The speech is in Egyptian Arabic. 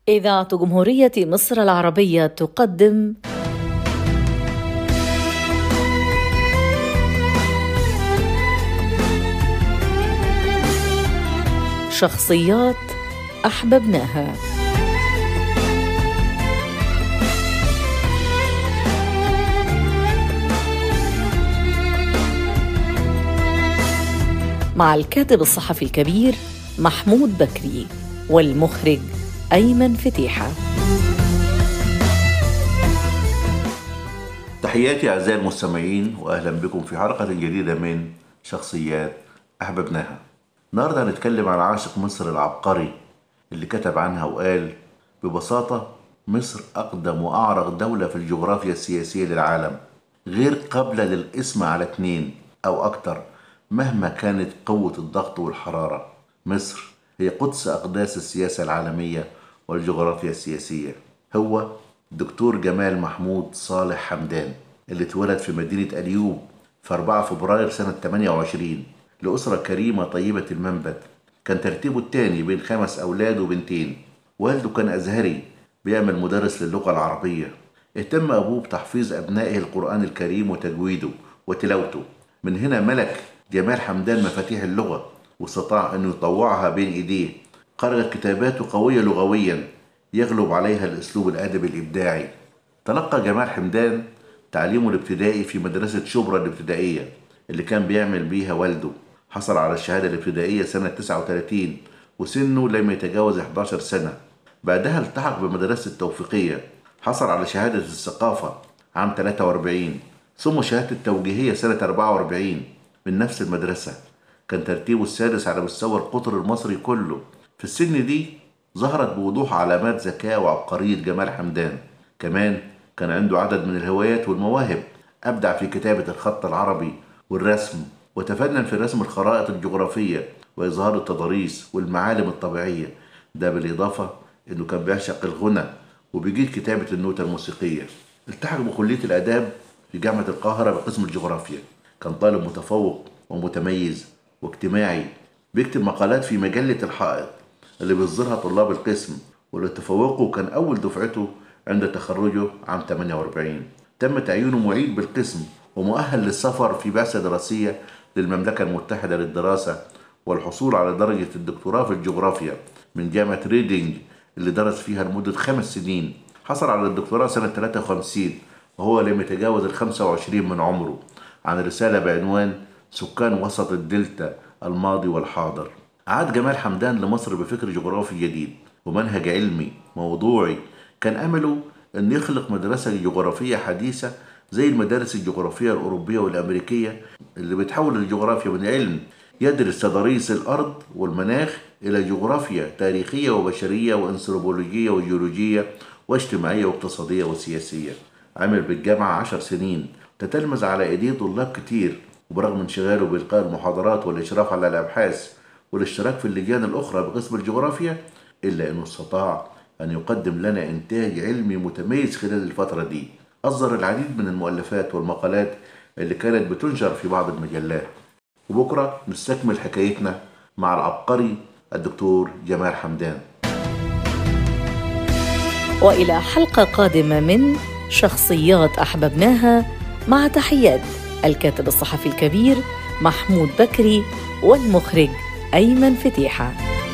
إذاعة جمهورية مصر العربية تقدم شخصيات أحببناها مع الكاتب الصحفي الكبير محمود بكري والمخرج أيمن فتيحة تحياتي أعزائي المستمعين وأهلا بكم في حلقة جديدة من شخصيات أحببناها النهاردة هنتكلم عن عاشق مصر العبقري اللي كتب عنها وقال ببساطة مصر أقدم وأعرق دولة في الجغرافيا السياسية للعالم غير قابلة للاسم على اتنين أو أكتر مهما كانت قوة الضغط والحرارة مصر هي قدس أقداس السياسة العالمية والجغرافيا السياسية هو دكتور جمال محمود صالح حمدان اللي اتولد في مدينة أليوب في 4 فبراير سنة 28 لأسرة كريمة طيبة المنبت كان ترتيبه الثاني بين خمس أولاد وبنتين والده كان أزهري بيعمل مدرس للغة العربية اهتم أبوه بتحفيظ أبنائه القرآن الكريم وتجويده وتلاوته من هنا ملك جمال حمدان مفاتيح اللغة واستطاع أن يطوعها بين إيديه خرجت كتاباته قوية لغويا يغلب عليها الأسلوب الأدبي الإبداعي تلقى جمال حمدان تعليمه الابتدائي في مدرسة شبرا الابتدائية اللي كان بيعمل بيها والده حصل على الشهادة الابتدائية سنة 39 وسنه لم يتجاوز 11 سنة بعدها التحق بمدرسة التوفيقية حصل على شهادة الثقافة عام 43 ثم شهادة التوجيهية سنة 44 من نفس المدرسة كان ترتيبه السادس على مستوى القطر المصري كله في السن دي ظهرت بوضوح علامات ذكاء وعبقرية جمال حمدان كمان كان عنده عدد من الهوايات والمواهب أبدع في كتابة الخط العربي والرسم وتفنن في رسم الخرائط الجغرافية وإظهار التضاريس والمعالم الطبيعية ده بالإضافة إنه كان بيعشق الغنى وبيجيد كتابة النوتة الموسيقية التحق بكلية الآداب في جامعة القاهرة بقسم الجغرافيا كان طالب متفوق ومتميز واجتماعي بيكتب مقالات في مجلة الحائط اللي بيصدرها طلاب القسم واللي تفوقه كان أول دفعته عند تخرجه عام 48 تم تعيينه معيد بالقسم ومؤهل للسفر في بعثة دراسية للمملكة المتحدة للدراسة والحصول على درجة الدكتوراه في الجغرافيا من جامعة ريدينج اللي درس فيها لمدة خمس سنين حصل على الدكتوراه سنة 53 وهو لم يتجاوز ال 25 من عمره عن رسالة بعنوان سكان وسط الدلتا الماضي والحاضر عاد جمال حمدان لمصر بفكر جغرافي جديد ومنهج علمي موضوعي كان أمله أن يخلق مدرسة جغرافية حديثة زي المدارس الجغرافية الأوروبية والأمريكية اللي بتحول الجغرافيا من علم يدرس تضاريس الأرض والمناخ إلى جغرافيا تاريخية وبشرية وأنثروبولوجية وجيولوجية واجتماعية واقتصادية وسياسية عمل بالجامعة عشر سنين تتلمذ على ايديه طلاب كتير وبرغم انشغاله بإلقاء المحاضرات والإشراف على الأبحاث والاشتراك في اللجان الأخرى بقسم الجغرافيا إلا أنه استطاع أن يقدم لنا إنتاج علمي متميز خلال الفترة دي أصدر العديد من المؤلفات والمقالات اللي كانت بتنشر في بعض المجلات وبكرة نستكمل حكايتنا مع العبقري الدكتور جمال حمدان والى حلقه قادمه من شخصيات احببناها مع تحيات الكاتب الصحفي الكبير محمود بكري والمخرج ايمن فتيحه